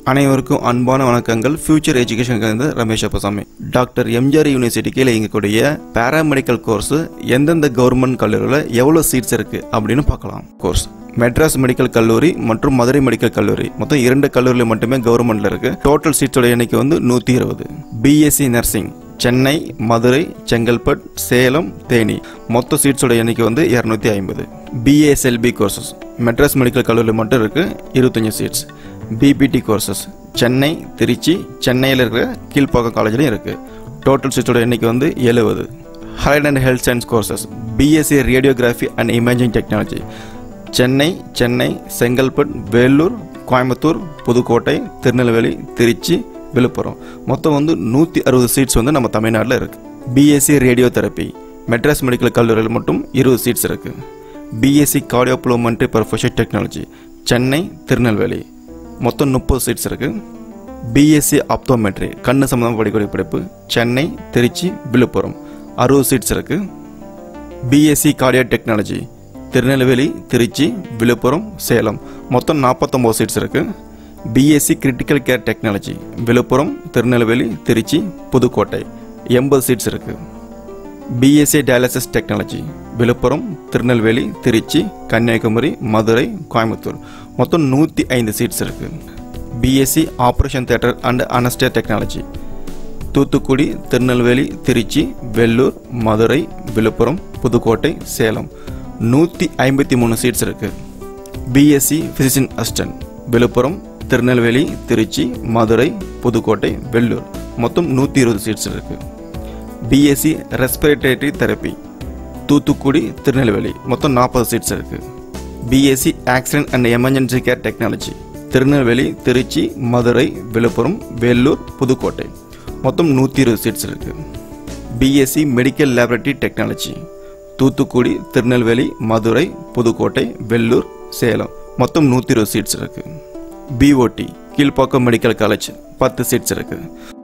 அனைவருக்கும் அன்பான வணக்கங்கள் ஃபியூச்சர் எஜுகேஷனுக்கு இருந்து Ramesh Appasamy doctor MGR university கீழே இயங்கக்கூடிய பேராமெடிக்கல் கோர்ஸ் எந்தெந்த கவர்மெண்ட் கல்லூரியில் எவ்வளோ சீட்ஸ் இருக்கு அப்படின்னு பார்க்கலாம் கோர்ஸ் மெட்ராஸ் மெடிக்கல் கல்லூரி மற்றும் மதுரை மெடிக்கல் கல்லூரி மொத்தம் இரண்டு கல்லூரியில் மட்டுமே கவர்மெண்ட்ல இருக்கு டோட்டல் சீட்ஸோட எண்ணிக்கை வந்து நூற்றி இருபது பிஎஸ்சி நர்சிங் சென்னை மதுரை செங்கல்பட் சேலம் தேனி மொத்த சீட்ஸோட எண்ணிக்கை வந்து இரநூத்தி ஐம்பது பிஏஎஸ்எல்பி கோர்சஸ் மெட்ராஸ் மெடிக்கல் கல்லூரியில் மட்டும் இருக்கு இருபத்தஞ்சு seats BPT courses Chennai Trichy சென்னையில் இருக்கிற கீழ்ப்பாக்கம் காலேஜ்லையும் இருக்கு டோட்டல் சீட்ஸோட எண்ணிக்கை வந்து எழுபது ஹைட் and health science courses BSc radiography and imaging technology Chennai Chennai Chengalpattu Vellore Coimbatore Pudukkottai Tirunelveli Trichy Villupuram மொத்தம் வந்து நூற்றி அறுபது சீட்ஸ் வந்து நம்ம தமிழ்நாட்டில் இருக்கு BSc radio therapy Madras medical கல்லூரியில் மட்டும் இருபது சீட்ஸ் இருக்கு BSc cardiopulmonary perfusion technology Chennai Tirunelveli மொத்தம் முப்பது சீட்ஸ் இருக்கு பிஎஸ்சி ஆப்தோமெட்ரி கண்ணு சம்மந்தமாக படிக்கக்கூடிய படிப்பு சென்னை திருச்சி விழுப்புரம் அறுபது சீட்ஸ் இருக்கு BSc cardio technology Tirunelveli Trichy Villupuram Salem மொத்தம் நாற்பத்தொம்போது சீட்ஸ் இருக்கு BSc critical care technology Villupuram Tirunelveli Trichy Pudukkottai எண்பது சீட்ஸ் இருக்கு BSc dialysis technology Villupuram Tirunelveli Trichy Kanyakumari Madurai Coimbatore மொத்தம் நூற்றி ஐந்து சீட்ஸ் இருக்கு BSc operation theatre and anaesthesia technology Thoothukudi Tirunelveli Trichy Vellore Madurai Villupuram Pudukkottai Salem நூற்றி ஐம்பத்தி மூணு சீட்ஸ் இருக்கு BSc physician assistant Villupuram Tirunelveli Trichy Madurai Pudukkottai Vellore மொத்தம் நூற்றி இருபது சீட்ஸ் இருக்கு BSc respiratory therapy Thoothukudi Tirunelveli மொத்தம் நாற்பது சீட்ஸ் இருக்கு BSc accident and emergency care technology Tirunelveli Trichy Madurai Villupuram Vellore Pudukkottai மொத்தம் நூற்றி இருபது சீட்ஸ் இருக்கு BSc medical laboratory technology Thoothukudi Tirunelveli Madurai Pudukkottai Vellore Salem மொத்தம் நூற்றி இருபது சீட்ஸ் இருக்கு பிஓடி கீழ்ப்பாக்கம் மெடிக்கல் காலேஜ் பத்து சீட்ஸ் இருக்கு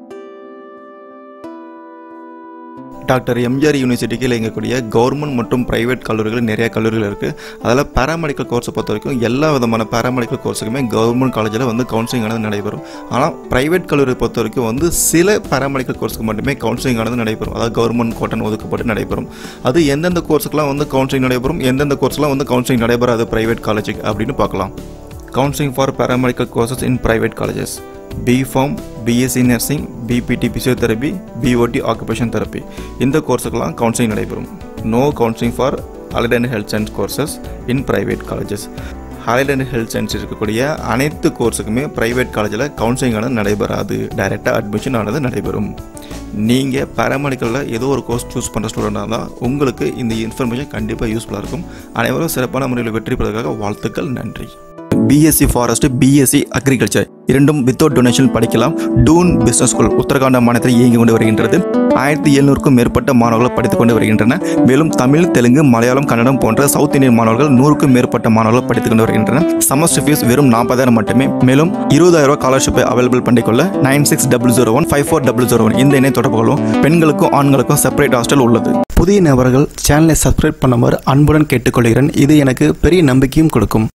டாக்டர் எம்ஜிஆர் யூனிவர்சிட்டிக்கு இயங்கக்கூடிய கவர்மெண்ட் மற்றும் பிரைவேட் கல்லூரிகள் நிறைய கல்லூரிகள் இருக்குது அதில் பேராமெடிக்கல் கோர்ஸை பொறுத்த வரைக்கும் எல்லா விதமான பேராமெடிக்கல் கோர்ஸுக்குமே கவர்மெண்ட் காலேஜில் வந்து கவுன்சிலிங் ஆனது நடைபெறும் ஆனால் பிரைவேட் கல்லூரியை பொறுத்த வரைக்கும் வந்து சில பேராமெடிக்கல் கோர்ஸுக்கு மட்டுமே கவுன்சிலிங் ஆனது நடைபெறும் அதாவது கவர்மெண்ட் கோட்டன் ஒதுக்கப்பட்டு நடைபெறும் அது எந்தெந்த கோர்ஸுக்குலாம் வந்து கவுன்சிலிங் நடைபெறும் எந்தெந்த கோர்ஸ்லாம் வந்து கவுன்சிலிங் நடைபெறாது பிரைவேட் காலேஜுக்கு அப்படின்னு பார்க்கலாம் counselling for paramedical courses in private colleges BPharm BSc nursing BPT physiotherapy BOT occupation therapy இந்த கோர்ஸுக்கெல்லாம் கவுன்சிலிங் நடைபெறும் no counselling for allied and health science courses in private colleges allied and health science இருக்கக்கூடிய அனைத்து கோர்ஸுக்குமே private காலேஜில் counselling ஆனது நடைபெறாது டைரெக்டாக admission ஆனது நடைபெறும் நீங்கள் பேராமெடிக்கலில் ஏதோ ஒரு கோர்ஸ் சூஸ் பண்ணுற ஸ்டூடெண்டாக தான் உங்களுக்கு இந்த இன்ஃபர்மேஷன் கண்டிப்பாக யூஸ்ஃபுல்லாக இருக்கும் அனைவரும் சிறப்பான முறையில் வெற்றி பெறுவதற்காக வாழ்த்துக்கள் நன்றி பிஎஸ்சி ஃபாரஸ்ட் பிஎஸ்சி அக்ரிகல்ச்சர் இரண்டும் வித்தவுட் டொனேஷன் படிக்கலாம் டூன் பிசினஸ் ஸ்கூல் உத்தரகாண்ட மாநிலத்தில் இயங்கி கொண்டு வருகின்றது ஆயிரத்தி எழுநூறுக்கும் மேற்பட்ட மாணவர்கள் படித்துக் கொண்டு வருகின்றன மேலும் தமிழ் தெலுங்கு மலையாளம் கன்னடம் போன்ற சவுத் இந்தியன் மாணவர்கள் நூறுக்கும் மேற்பட்ட மாணவர்கள் படித்துக் கொண்டு வருகின்றன செமஸ்டர் ஃபீஸ் வெறும் நாற்பதாயிரம் மட்டுமே மேலும் இருபதாயிரம் ரூபாய் ஸ்காலர்ஷிப்பை அவைலபிள் பண்ணிக்கொள்ள nine six double zero one five four double zero one இந்த இணை தொடர்பு கொள்ளும் பெண்களுக்கும் ஆண்களுக்கும் செப்பரேட் ஹாஸ்டல் உள்ளது புதிய நபர்கள் சேனலை சப்ஸ்கிரைப் பண்ணுமாறு அன்புடன் கேட்டுக்கொள்கிறேன் இது எனக்கு பெரிய நம்பிக்கையும் கொடுக்கும்